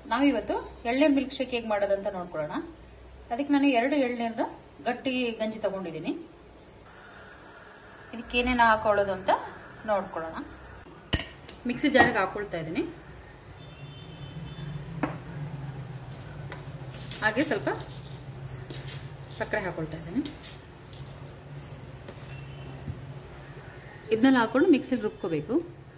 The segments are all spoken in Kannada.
ನಾವಿವತ್ತು ಎಳ್ನೀರ್ ಮಿಲ್ಕ್ ಶೇಕ್ ಹೇಗೆ ಮಾಡೋದಂತ ನೋಡ್ಕೊಳ್ಳೋಣ ಅದಕ್ಕೆ ನಾನು ಎರಡು ಎಳ್ನೀರ್ನ ಗಟ್ಟಿ ಗಂಜಿ ತಗೊಂಡಿದ್ದೀನಿ ಇದಕ್ಕೆ ಏನೇನು ಹಾಕೊಳ್ಳೋದು ಅಂತ ನೋಡ್ಕೊಳ್ಳೋಣ ಮಿಕ್ಸಿ ಜಾರಿಗೆ ಹಾಕೊಳ್ತಾ ಇದ್ದೀನಿ ಹಾಗೆ ಸ್ವಲ್ಪ ಸಕ್ಕರೆ ಹಾಕೊಳ್ತಾ ಇದ್ದೀನಿ ಇದನ್ನೆಲ್ಲ ಹಾಕೊಂಡು ಮಿಕ್ಸಿಗೆ ರುಬ್ಕೋಬೇಕು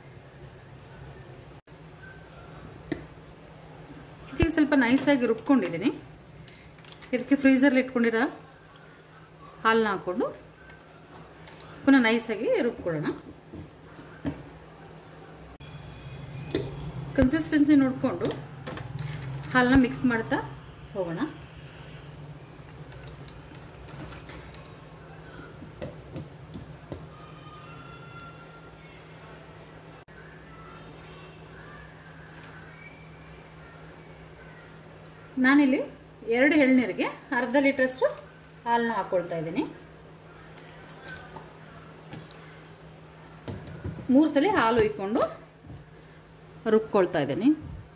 ಇದಕ್ಕೆ ಸ್ವಲ್ಪ ನೈಸಾಗಿ ರುಬ್ಕೊಂಡಿದ್ದೀನಿ ಇದಕ್ಕೆ ಫ್ರೀಸರ್ಲಿ ಇಟ್ಕೊಂಡಿರೋ ಹಾಲನ್ನ ಹಾಕ್ಕೊಂಡು ಪುನಃ ನೈಸಾಗಿ ರುಬ್ಕೊಳ್ಳೋಣ ಕನ್ಸಿಸ್ಟೆನ್ಸಿ ನೋಡಿಕೊಂಡು ಹಾಲನ್ನ ಮಿಕ್ಸ್ ಮಾಡ್ತಾ ಹೋಗೋಣ ನಾನಿಲ್ಲಿ ಎರಡು ಎಳ್ನೀರಿಗೆ ಅರ್ಧ ಲೀಟ್ರಷ್ಟು ಹಾಲನ್ನ ಹಾಕೊಳ್ತಾ ಇದ್ದೀನಿ ಮೂರು ಸಲ ಹಾಲು ಇಕ್ಕೊಂಡು ರುಬ್ಕೊಳ್ತಾ ಇದ್ದೀನಿ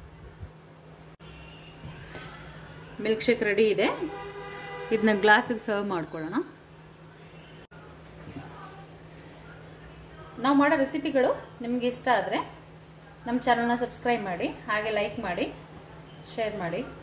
ಮಿಲ್ಕ್ ಶೇಕ್ ರೆಡಿ ಇದೆ ಇದನ್ನ ಗ್ಲಾಸಿಗೆ ಸರ್ವ್ ಮಾಡ್ಕೊಳ್ಳೋಣ ನಾವು ಮಾಡೋ ರೆಸಿಪಿಗಳು ನಿಮಗೆ ಇಷ್ಟ ಆದರೆ ನಮ್ಮ ಚಾನಲ್ನ ಸಬ್ಸ್ಕ್ರೈಬ್ ಮಾಡಿ ಹಾಗೆ ಲೈಕ್ ಮಾಡಿ ಶೇರ್ ಮಾಡಿ